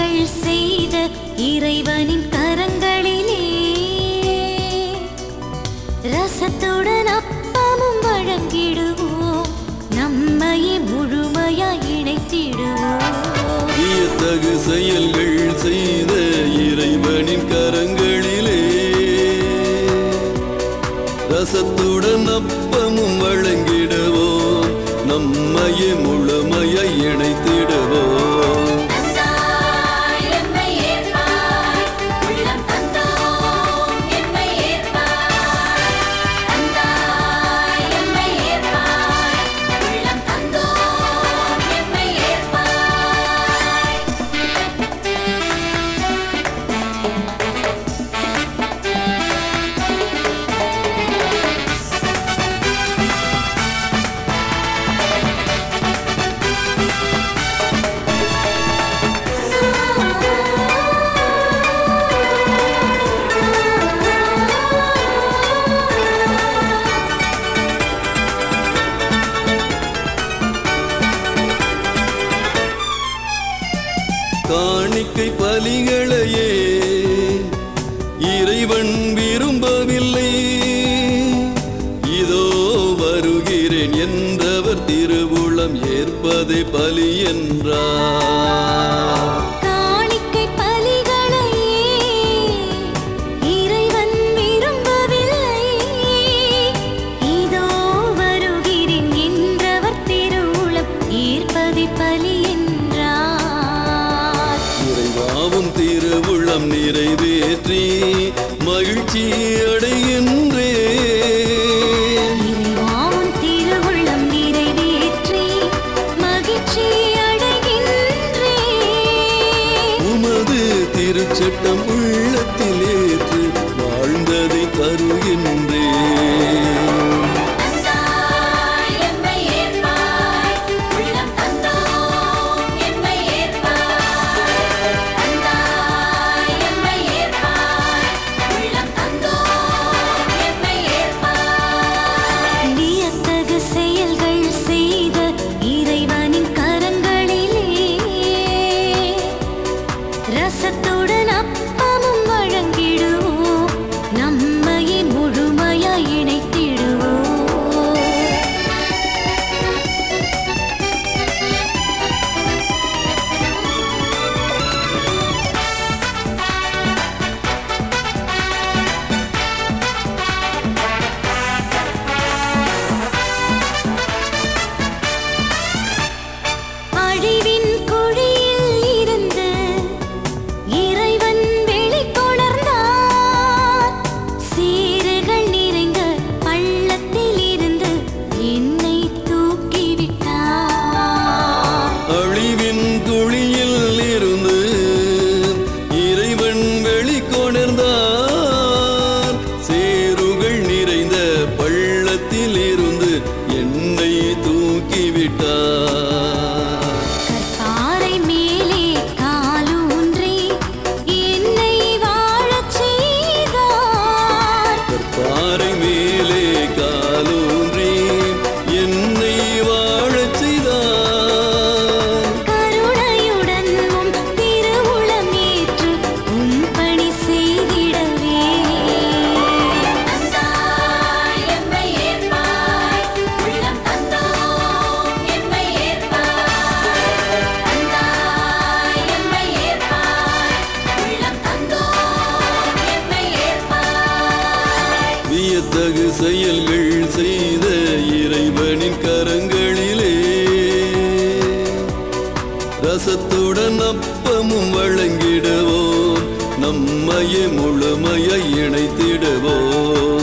செயல்கள் செய்த இறைவனின் கரங்களிலே ரசத்துடன் அப்பமும் வழங்கிடுவோம் நம்மையே முழுமையாய் இணைத்திடுவோம் வியத்தகு செயல்கள் செய்த இறைவனின் கரங்களிலே ரசத்துடன் அப்பமும் வழங்கிடுவோம் நம்மையே முழுமையை இணைத்திடுவோம் தந்தாய் எம்மை ஏற்பாய் உள்ளம் தந்தோம் எம்மை ஏற்பாய் தந்தாய் எம்மை ஏற்பாய் உள்ளம் தந்தோம் எம்மை ஏற்பாய் காணிக்கை பலிகளையே இறைவன் விரும்பவில்லை இதோ வருகிறேன் என்றவர் திருவுளம் ஏற்பதை பலி என்றார் காணிக்கை பலிகளையே இறைவன் விரும்பவில்லை இதோ வருகிறேன் என்றவர் திருவுளம் ஈர்ப்பதை பலி என்றார் இறைவாவும் திருவுளம் நிறைவேற்றி மகிழ்ச்சி அடைகின்றேன் இறைவாவும் திருவுள்ளம் நிறைவேற்றி மகிழ்ச்சி அடைகின்றேன் உமது திருச்சட்டம் உள்ளத்தில் ஏற்று வாழ்ந்ததை தருகின்றேன் தந்தாய் எம்மை ஏற்பாய் உள்ளம் தந்தோம் எம்மை ஏற்பாய் தந்தாய் எம்மை ஏற்பாய் உள்ளம் தந்தோம் எம்மை ஏற்பாய் வியத்தகு செயல்கள் செய்த இறைவனின் கரங்களிலே ரசத்துடன் அப்பமும் வழங்கிடுவோம் நம்மையே முழுமையாய் இணைத்திடுவோம் அழிவின் குழியில் இருந்து இறைவன் வெளிக்கொணர்ந்தார் சீறுகள் நிறைந்த பள்ளத்தில் இருந்து என்னை தூக்கிவிட்டார் அழிவின் குழியில் இருந்து இறைவன் வெளிக்கொணர்ந்தார் சேறுகள் நிறைந்த பள்ளத்தில் இருந்து என்னை தூக்கிவிட்டார் கற்பாறை மேலே காலூன்றி என்னை வாழச் செய்தார் பாறை மேலே காலூன்றி என்னை வாழச் செய்தார் கருணையுடன் உம் திருவுளம் ஏற்று உம் பணி செய்திடவே தந்தாய் எம்மை ஏற்பாய் உள்ளம் தந்தோம் எம்மை ஏற்பாய் தந்தாய் எம்மை ஏற்பாய் உள்ளம் தந்தோம் எம்மை ஏற்பாய் வியத்தகு செயல்கள் செய்த இறைவனின் கரங்களிலே ரசத்துடன் அப்பமும் வழங்கிடுவோம் நம்மையே முழுமையை இணைத்திடுவோம்